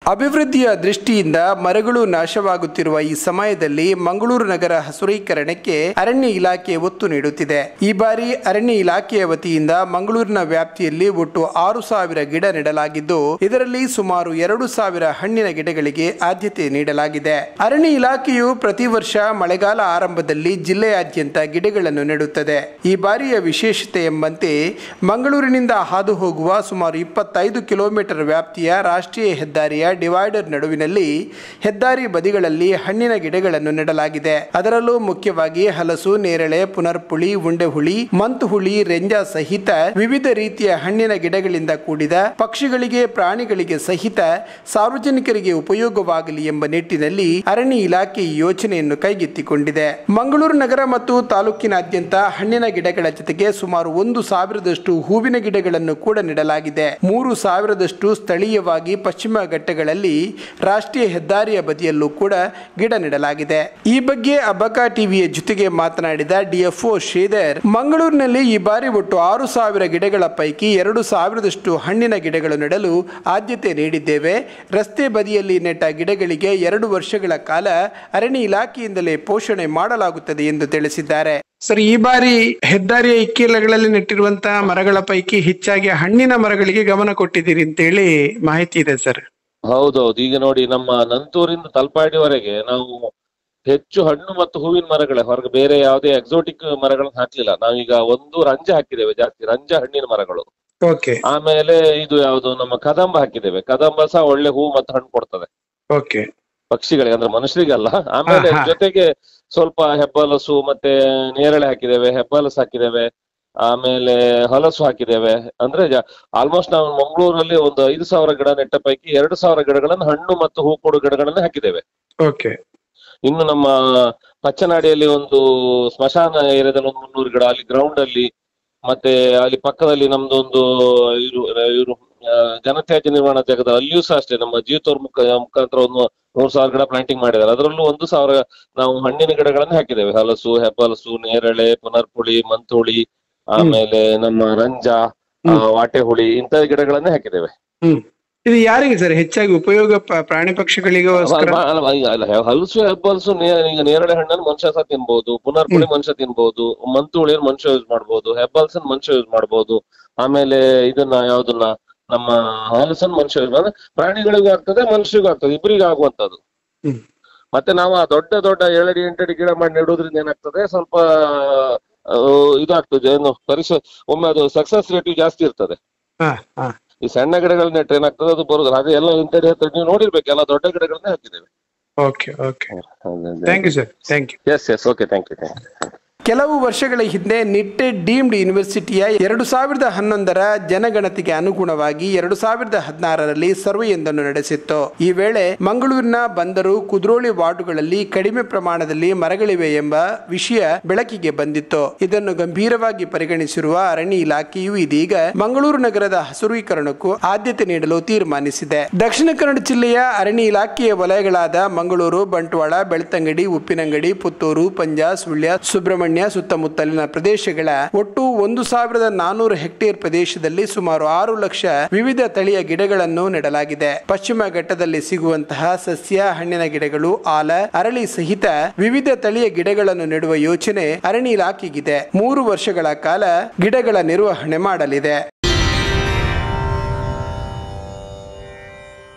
ಅಭಿವೃದ್ಧಿಯ ದೃಷ್ಟಿಯಿಂದ ಮರಗಳು ನಾಶವಾಗುತ್ತಿರುವ ಈ ಸಮಯದಲ್ಲಿ ಮಂಗಳೂರು ನಗರ ಹಸುರೀಕರಣಕ್ಕೆ ಅರಣ್ಯ ಇಲಾಖೆ ಒತ್ತು ನೀಡುತ್ತಿದೆ ಈ ಬಾರಿ ಅರಣ್ಯ ಇಲಾಖೆಯ ವತಿಯಿಂದ ಮಂಗಳೂರಿನ ವ್ಯಾಪ್ತಿಯಲ್ಲಿ ಒಟ್ಟು ಆರು ಸಾವಿರ ಗಿಡ ನೆಡಲಾಗಿದ್ದು ಇದರಲ್ಲಿ ಸುಮಾರು ಎರಡು ಸಾವಿರ ಹಣ್ಣಿನ ಗಿಡಗಳಿಗೆ ಆದ್ಯತೆ ನೀಡಲಾಗಿದೆ ಅರಣ್ಯ ಇಲಾಖೆಯು ಪ್ರತಿ ವರ್ಷ ಮಳೆಗಾಲ ಆರಂಭದಲ್ಲಿ ಜಿಲ್ಲೆಯಾದ್ಯಂತ ಗಿಡಗಳನ್ನು ನೆಡುತ್ತದೆ ಈ ಬಾರಿಯ ವಿಶೇಷತೆ ಎಂಬಂತೆ ಮಂಗಳೂರಿನಿಂದ ಹಾದು ಹೋಗುವ ಸುಮಾರು ಇಪ್ಪತ್ತೈದು ಕಿಲೋಮೀಟರ್ ವ್ಯಾಪ್ತಿಯ ರಾಷ್ಟ್ರೀಯ ಹೆದ್ದಾರಿಯ ಡಿವೈಡರ್ ನಡುವಿನಲ್ಲಿ ಹೆದ್ದಾರಿ ಬದಿಗಳಲ್ಲಿ ಹಣ್ಣಿನ ಗಿಡಗಳನ್ನು ನೆಡಲಾಗಿದೆ ಅದರಲ್ಲೂ ಮುಖ್ಯವಾಗಿ ಹಲಸು ನೇರಳೆ ಪುನರ್ಪುಳಿ ಉಂಡೆಹುಳಿ ಮಂತುಹುಳಿ ರೆಂಜ ಸಹಿತ ವಿವಿಧ ರೀತಿಯ ಹಣ್ಣಿನ ಗಿಡಗಳಿಂದ ಕೂಡಿದ ಪಕ್ಷಿಗಳಿಗೆ ಪ್ರಾಣಿಗಳಿಗೆ ಸಹಿತ ಸಾರ್ವಜನಿಕರಿಗೆ ಉಪಯೋಗವಾಗಲಿ ಎಂಬ ನಿಟ್ಟಿನಲ್ಲಿ ಅರಣ್ಯ ಇಲಾಖೆ ಈ ಯೋಜನೆಯನ್ನು ಕೈಗೆತ್ತಿಕೊಂಡಿದೆ ಮಂಗಳೂರು ನಗರ ಮತ್ತು ತಾಲೂಕಿನಾದ್ಯಂತ ಹಣ್ಣಿನ ಗಿಡಗಳ ಜೊತೆಗೆ ಸುಮಾರು ಒಂದು ಸಾವಿರದಷ್ಟು ಹೂವಿನ ಗಿಡಗಳನ್ನು ಕೂಡ ನೆಡಲಾಗಿದೆ ಮೂರು ಸಾವಿರದಷ್ಟು ಸ್ಥಳೀಯವಾಗಿ ಪಶ್ಚಿಮ ಘಟ್ಟಗಳಲ್ಲಿ ರಾಷ್ಟ್ರೀಯ ಹೆದ್ದಾರಿಯ ಬದಿಯಲ್ಲೂ ಕೂಡ ಗಿಡ ನೆಡಲಾಗಿದೆ ಈ ಬಗ್ಗೆ ಅಬಕ ಟಿವಿಯ ಜೊತೆಗೆ ಮಾತನಾಡಿದ ಡಿಎಫ್ಒ ಶ್ರೀಧರ್ ಮಂಗಳೂರಿನಲ್ಲಿ ಈ ಬಾರಿ ಒಟ್ಟು ಆರು ಸಾವಿರ ಗಿಡಗಳ ಪೈಕಿ ಎರಡು ಸಾವಿರದಷ್ಟು ಹಣ್ಣಿನ ಗಿಡಗಳು ನೆಡಲು ಆದ್ಯತೆ ನೀಡಿದ್ದೇವೆ ರಸ್ತೆ ಬದಿಯಲ್ಲಿ ನೆಟ್ಟ ಗಿಡಗಳಿಗೆ ಎರಡು ವರ್ಷಗಳ ಕಾಲ ಅರಣ್ಯ ಇಲಾಖೆಯಿಂದಲೇ ಪೋಷಣೆ ಮಾಡಲಾಗುತ್ತದೆ ಎಂದು ತಿಳಿಸಿದ್ದಾರೆ ಸರ್ ಈ ಬಾರಿ ಹೆದ್ದಾರಿಯ ಇಕ್ಕೆಲಗಳಲ್ಲಿ ನೆಟ್ಟಿರುವಂತಹ ಮರಗಳ ಪೈಕಿ ಹೆಚ್ಚಾಗಿ ಹಣ್ಣಿನ ಮರಗಳಿಗೆ ಗಮನ ಕೊಟ್ಟಿದ್ದೀರಿ ಅಂತೇಳಿ ಮಾಹಿತಿ ಇದೆ ಸರ್ ಹೌದೌದು ಈಗ ನೋಡಿ ನಮ್ಮ ನಂತೂರಿಂದ ತಲಪಾಡಿವರೆಗೆ ನಾವು ಹೆಚ್ಚು ಹಣ್ಣು ಮತ್ತು ಹೂವಿನ ಮರಗಳೇ ಹೊರಗೆ ಬೇರೆ ಯಾವುದೇ ಎಕ್ಸೋಟಿಕ್ ಮರಗಳನ್ನ ಹಾಕ್ಲಿಲ್ಲ ನಾವೀಗ ಒಂದು ರಂಜ ಹಾಕಿದ್ದೇವೆ ಜಾಸ್ತಿ ರಂಜ ಹಣ್ಣಿನ ಮರಗಳು ಓಕೆ ಆಮೇಲೆ ಇದು ಯಾವುದು ನಮ್ಮ ಕದಂಬ ಹಾಕಿದ್ದೇವೆ ಕದಂಬ ಸಹ ಒಳ್ಳೆ ಹೂ ಮತ್ತು ಹಣ್ಣು ಕೊಡ್ತದೆ ಓಕೆ ಪಕ್ಷಿಗಳಿಗೆ ಅಂದ್ರೆ ಮನುಷ್ಯರಿಗಲ್ಲ ಆಮೇಲೆ ಹಾ, ಹಾ. ಜೊತೆಗೆ ಸ್ವಲ್ಪ ಹೆಬ್ಬಲಸು ಮತ್ತೆ ನೇರಳೆ ಹಾಕಿದ್ದೇವೆ ಹೆಬ್ಬಲಸು ಹಾಕಿದ್ದೇವೆ ಆಮೇಲೆ ಹಲಸು ಹಾಕಿದ್ದೇವೆ ಅಂದ್ರೆ ಆಲ್ಮೋಸ್ಟ್ ನಾವು ಮಂಗಳೂರಲ್ಲಿ ಒಂದು ಐದು ಸಾವಿರ ಗಿಡ ನೆಟ್ಟ ಪೈಕಿ ಎರಡು ಸಾವಿರ ಗಿಡಗಳನ್ನು ಹಣ್ಣು ಮತ್ತು ಹೂ ಕೊಡು ಗಿಡಗಳನ್ನ ಹಾಕಿದ್ದೇವೆ ಓಕೆ ಇನ್ನು ನಮ್ಮ ಪಚ್ಚನಾಡಿಯಲ್ಲಿ ಒಂದು ಸ್ಮಶಾನ ಏರಿಯಾದಲ್ಲಿ ಒಂದು ಮುನ್ನೂರು ಗಿಡ ಅಲ್ಲಿ ಗ್ರೌಂಡ್ ಅಲ್ಲಿ ಮತ್ತೆ ಅಲ್ಲಿ ಪಕ್ಕದಲ್ಲಿ ನಮ್ದು ಒಂದು ಇವರು ಇವರು ಜನತ್ಯಾಜ್ಯ ನಿರ್ವಹಣಾ ಜಾಗದ ಅಲ್ಲಿಯೂ ಸಹ ಅಷ್ಟೇ ನಮ್ಮ ಜೀವತೋರ್ ಮುಖ ಮುಖಾಂತರ ಒಂದು ನೂರು ಸಾವಿರ ಗಿಡ ಪ್ಲಾಂಟಿಂಗ್ ಮಾಡಿದ್ದಾರೆ ಅದರಲ್ಲೂ ಒಂದು ಸಾವಿರ ನಾವು ಹಣ್ಣಿನ ಗಿಡಗಳನ್ನು ಹಾಕಿದ್ದೇವೆ ಹಲಸು ಹೆಬ್ಬಲಸು ನೇರಳೆ ಪುನರ್ಪುಳಿ ಮಂತುಳಿ ಆಮೇಲೆ ನಮ್ಮ ರಂಜ ಆ, ವಾಟೆ ಹುಳಿ ಇಂಥ ಗಿಡಗಳನ್ನೇ ಹಾಕಿದ್ದೇವೆ ಹ್ಮ್ ಇದು ಯಾರಿಗೆ ಸರ್ ಹೆಚ್ಚಾಗಿ ಉಪಯೋಗ ಪ- ಪ್ರಾಣಿ ಪಕ್ಷಿಗಳಿಗೋಸ್ಕರ ಅಲ್ಲ, ಅಲ್ಲ, ಅಲ್ಲ, ಅಲ್ಲ, ಹಲಸು ಹೆಬ್ಬಲಸು ನೇ- ಈಗ ನೇರಳೆ ಹಣ್ಣನ್ನು ಮನುಷ್ಯ ಸಹ ತಿನ್ಬಹುದು ಪುನರ್ಪುಳಿ ಮನುಷ್ಯ ತಿನ್ಬಹುದು ಮಂತುಳಿಯನ್ನು ಮನುಷ್ಯ ಯೂಸ್ ಮಾಡ್ಬೋದು ಹೆಬ್ಬಲ್ಸನ್ ಮನುಷ್ಯ ಯೂಸ್ ಮಾಡ್ಬೋದು ಆಮೇಲೆ ಇದನ್ನ ಯಾವ್ದನ್ನ ನಮ್ಮ ಹಲಸನ್ ಮನುಷ್ಯ ಯೂಸ್ ಅಂದ್ರೆ ಪ್ರಾಣಿಗಳಿಗೂ ಆಗ್ತದೆ ಮನುಷ್ಯರಿಗೂ ಆಗ್ತದೆ ಇಬ್ಬರಿಗೂ ಆಗುವಂತದ್ದು ಹ್ಮ್. ಮತ್ತೆ ನಾವು ಆ ದೊಡ್ಡ ದೊಡ್ಡ ಏಳಡಿ ಎಂಟಡಿ ಗಿಡ ಮಾಡಿ ನೆಡೋದ್ರಿಂದ ಏನಾಗ್ತದೆ ಸ್ವಲ್ಪ ಆ, ಇದಾಗ್ತದೆ ಏನು ಪರಿಸ ಒಮ್ಮೆ ಅದು ಸಕ್ಸಸ್ ರೇಟ್ ಜಾಸ್ತಿ ಇರ್ತದೆ ಹಾ ಹಾ ಈ ಸಣ್ಣ ಗಿಡಗಳನ್ನ ನೆಟ್ರೆ ಏನಾಗ್ತದೆ ಅದು ಬರುದು ಅದೇ ಎಲ್ಲ ಇಂತಡಿ ಹತ್ತಿರ ನೀವು ನೋಡಿರ್ಬೇಕು ಎಲ್ಲ ದೊಡ್ಡ ಗಿಡಗಳನ್ನ ಹಾಕಿದ್ದೇವೆ okay okay thank you sir thank you yes yes okay thank you thank you ಕೆಲವು ವರ್ಷಗಳ ಹಿಂದೆ ನಿಟ್ಟೆಡ್ ಡೀಮ್ಡ್ ಯೂನಿವರ್ಸಿಟಿಯ ಎರಡು ಸಾವಿರದ ಹನ್ನೊಂದರ ಜನಗಣತಿಗೆ ಅನುಗುಣವಾಗಿ ಎರಡು ಸಾವಿರದ ಹದಿನಾರರಲ್ಲಿ ಸರ್ವೆಯೊಂದನ್ನು ನಡೆಸಿತ್ತು ಈ ವೇಳೆ ಮಂಗಳೂರಿನ ಬಂದರು ಕುದ್ರೋಳಿ ವಾರ್ಡುಗಳಲ್ಲಿ ಕಡಿಮೆ ಪ್ರಮಾಣದಲ್ಲಿ ಮರಗಳಿವೆ ಎಂಬ ವಿಷಯ ಬೆಳಕಿಗೆ ಬಂದಿತ್ತು ಇದನ್ನು ಗಂಭೀರವಾಗಿ ಪರಿಗಣಿಸಿರುವ ಅರಣ್ಯ ಇಲಾಖೆಯು ಇದೀಗ ಮಂಗಳೂರು ನಗರದ ಹಸುರೀಕರಣಕ್ಕೂ ಆದ್ಯತೆ ನೀಡಲು ತೀರ್ಮಾನಿಸಿದೆ ದಕ್ಷಿಣ ಕನ್ನಡ ಜಿಲ್ಲೆಯ ಅರಣ್ಯ ಇಲಾಖೆಯ ವಲಯಗಳಾದ ಮಂಗಳೂರು ಬಂಟ್ವಾಳ ಬೆಳ್ತಂಗಡಿ ಉಪ್ಪಿನಂಗಡಿ ಪುತ್ತೂರು ಪಂಜ ಸುಳ್ಯ ಸುಬ್ರಹ್ಮಣ್ಯ ಸುತ್ತಮುತ್ತಲಿನ ಪ್ರದೇಶಗಳ ಒಟ್ಟು ಒಂದು ಸಾವಿರದ ನಾನೂರು ಹೆಕ್ಟೇರ್ ಪ್ರದೇಶದಲ್ಲಿ ಸುಮಾರು ಆರು ಲಕ್ಷ ವಿವಿಧ ತಳಿಯ ಗಿಡಗಳನ್ನು ನೆಡಲಾಗಿದೆ ಪಶ್ಚಿಮ ಘಟ್ಟದಲ್ಲಿ ಸಿಗುವಂತಹ ಸಸ್ಯ ಹಣ್ಣಿನ ಗಿಡಗಳು ಆಲ ಅರಳಿ ಸಹಿತ ವಿವಿಧ ತಳಿಯ ಗಿಡಗಳನ್ನು ನೆಡುವ ಯೋಚನೆ ಅರಣ್ಯ ಇಲಾಖೆಗಿದೆ ಮೂರು ವರ್ಷಗಳ ಕಾಲ ಗಿಡಗಳ ನಿರ್ವಹಣೆ ಮಾಡಲಿದೆ